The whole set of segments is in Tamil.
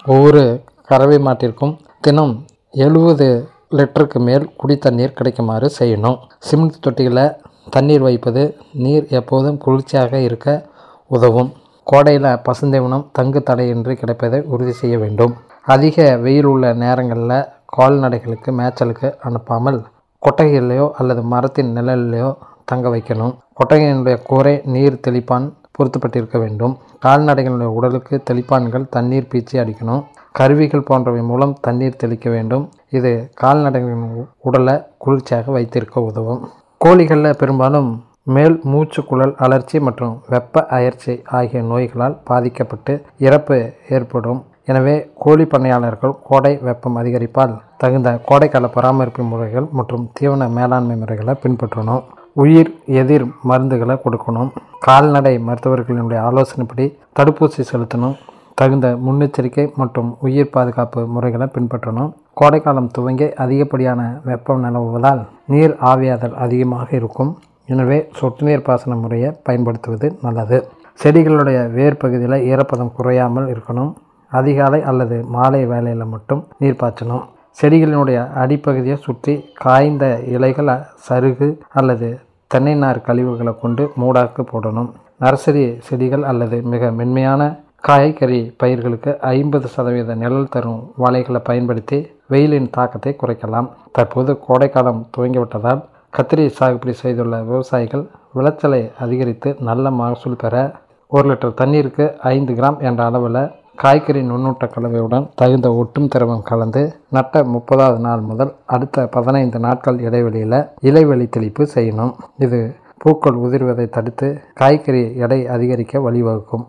ஒவ்வொரு கறவை மாட்டிற்கும் தினம் எழுபது லிட்டருக்கு மேல் குடி தண்ணீர் கிடைக்குமாறு செய்யணும் சிமெண்ட் தொட்டியில் தண்ணீர் வைப்பது நீர் எப்போதும் குளிர்ச்சியாக இருக்க உதவும் கோடையில் பசுந்தீவனம் தங்கு தடையின்றி கிடைப்பதை உறுதி செய்ய வேண்டும் அதிக வெயில் உள்ள நேரங்களில் கால்நடைகளுக்கு மேய்ச்சலுக்கு அனுப்பாமல் கொட்டகையிலையோ அல்லது மரத்தின் நிழலிலையோ தங்க வைக்கணும் கொட்டகையினுடைய கூரை நீர் தெளிப்பான் பொருத்தப்பட்டிருக்க வேண்டும் கால்நடைகளுடைய உடலுக்கு தெளிப்பான்கள் தண்ணீர் பீச்சி அடிக்கணும் கருவிகள் போன்றவை மூலம் தண்ணீர் தெளிக்க வேண்டும் இது கால்நடைகளின் உடலை குளிர்ச்சியாக வைத்திருக்க உதவும் கோழிகளில் பெரும்பாலும் மேல் மூச்சு குழல் அலர்ச்சி மற்றும் வெப்ப அயற்சி ஆகிய நோய்களால் பாதிக்கப்பட்டு இறப்பு ஏற்படும் எனவே கோழி பண்ணையாளர்கள் கோடை வெப்பம் அதிகரிப்பால் தகுந்த கோடைக்கால பராமரிப்பு முறைகள் மற்றும் தீவன மேலாண்மை முறைகளை பின்பற்றணும் உயிர் எதிர் மருந்துகளை கொடுக்கணும் கால்நடை மருத்துவர்களினுடைய ஆலோசனைப்படி தடுப்பூசி செலுத்தணும் தகுந்த முன்னெச்சரிக்கை மற்றும் உயிர் பாதுகாப்பு முறைகளை பின்பற்றணும் கோடைக்காலம் துவங்கி அதிகப்படியான வெப்பம் நிலவுவதால் நீர் ஆவியாதல் அதிகமாக இருக்கும் எனவே சொட்டு நீர் பாசன முறையை பயன்படுத்துவது நல்லது செடிகளுடைய வேர் பகுதியில் ஈரப்பதம் குறையாமல் இருக்கணும் அதிகாலை அல்லது மாலை வேலையில் மட்டும் நீர் பாய்ச்சணும் செடிகளினுடைய அடிப்பகுதியை சுற்றி காய்ந்த இலைகள் சருகு அல்லது தென்னை நார் கழிவுகளை கொண்டு மூடாக்கு போடணும் நர்சரி செடிகள் அல்லது மிக மென்மையான காய்கறி பயிர்களுக்கு ஐம்பது சதவீத நிழல் தரும் வாழைகளை பயன்படுத்தி வெயிலின் தாக்கத்தை குறைக்கலாம் தற்போது கோடைக்காலம் துவங்கிவிட்டதால் கத்திரி சாகுபடி செய்துள்ள விவசாயிகள் விளைச்சலை அதிகரித்து நல்ல மகசூல் பெற ஒரு லிட்டர் தண்ணீருக்கு ஐந்து கிராம் என்ற அளவில் காய்கறி நுண்ணூட்ட கலவையுடன் தகுந்த ஒட்டும் திரவம் கலந்து நட்ட முப்பதாவது நாள் முதல் அடுத்த பதினைந்து நாட்கள் இடைவெளியில் இலைவெளி தெளிப்பு செய்யணும் இது பூக்கள் உதிர்வதை தடுத்து காய்கறி எடை அதிகரிக்க வழிவகுக்கும்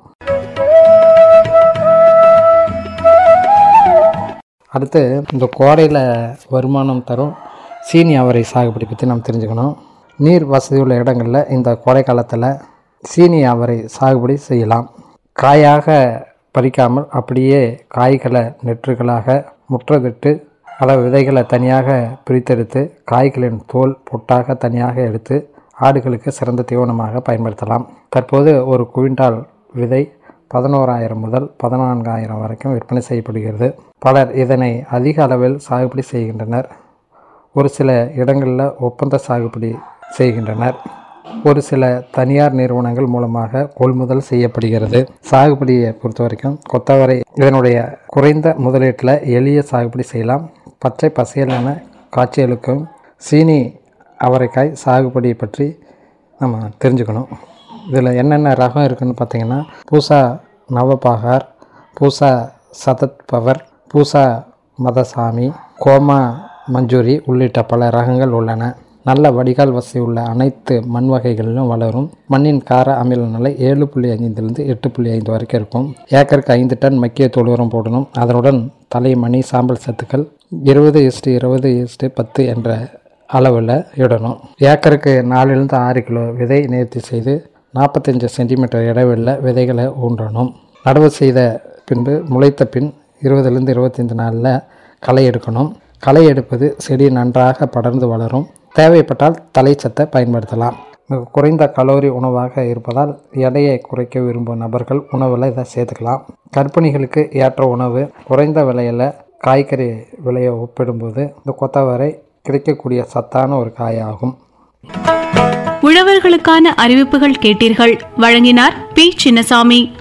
அடுத்து இந்த கோடையில் வருமானம் தரும் சீனி அவரை சாகுபடி பற்றி நாம் தெரிஞ்சுக்கணும் நீர் வசதி உள்ள இடங்களில் இந்த கோடை காலத்தில் சீனி அவரை சாகுபடி செய்யலாம் காயாக பறிக்காமல் அப்படியே காய்களை நெற்றுகளாக முற்றவிட்டு பல விதைகளை தனியாக பிரித்தெடுத்து காய்களின் தோல் பொட்டாக தனியாக எடுத்து ஆடுகளுக்கு சிறந்த தீவனமாக பயன்படுத்தலாம் தற்போது ஒரு குவிண்டால் விதை பதினோராயிரம் முதல் பதினான்காயிரம் வரைக்கும் விற்பனை செய்யப்படுகிறது பலர் இதனை அதிக அளவில் சாகுபடி செய்கின்றனர் ஒரு சில இடங்களில் ஒப்பந்த சாகுபடி செய்கின்றனர் ஒரு சில தனியார் நிறுவனங்கள் மூலமாக கொள்முதல் செய்யப்படுகிறது சாகுபடியை பொறுத்த வரைக்கும் கொத்தவரை இதனுடைய குறைந்த முதலீட்டில் எளிய சாகுபடி செய்யலாம் பச்சை பசையலான காய்ச்சலுக்கும் சீனி அவரைக்காய் சாகுபடி பற்றி நம்ம தெரிஞ்சுக்கணும் இதில் என்னென்ன ரகம் இருக்குதுன்னு பார்த்தீங்கன்னா பூசா நவபாகார் பூசா சதத் பவர் பூசா மதசாமி கோமா மஞ்சூரி உள்ளிட்ட பல ரகங்கள் உள்ளன நல்ல வடிகால் வசதி உள்ள அனைத்து மண் வகைகளிலும் வளரும் மண்ணின் கார அமில நிலை ஏழு புள்ளி ஐந்திலிருந்து எட்டு புள்ளி ஐந்து வரைக்கும் இருக்கும் ஏக்கருக்கு ஐந்து டன் மக்கிய தொழு உரம் போடணும் அதனுடன் தலை மணி சாம்பல் சத்துக்கள் இருபது இஸ்டு இருபது இஸ்டு பத்து என்ற அளவில் இடணும் ஏக்கருக்கு நாலுலேருந்து ஆறு கிலோ விதை நேர்த்தி செய்து நாற்பத்தஞ்சு சென்டிமீட்டர் இடைவெளியில் விதைகளை ஊன்றணும் நடவு செய்த பின்பு முளைத்த பின் இருபதுலேருந்து இருபத்தைந்து நாளில் களை எடுக்கணும் களை எடுப்பது செடி நன்றாக படர்ந்து வளரும் தேவைப்பட்டால் தலைச்சத்தை பயன்படுத்தலாம் மிக குறைந்த கலோரி உணவாக இருப்பதால் எடையை குறைக்க விரும்பும் நபர்கள் உணவில் இதை சேர்த்துக்கலாம் கர்ப்பிணிகளுக்கு ஏற்ற உணவு குறைந்த விலையில் காய்கறி விலையை ஒப்பிடும்போது இந்த கொத்தவரை கிடைக்கக்கூடிய சத்தான ஒரு காயாகும் உழவர்களுக்கான அறிவிப்புகள் கேட்டீர்கள் வழங்கினார் பி சின்னசாமி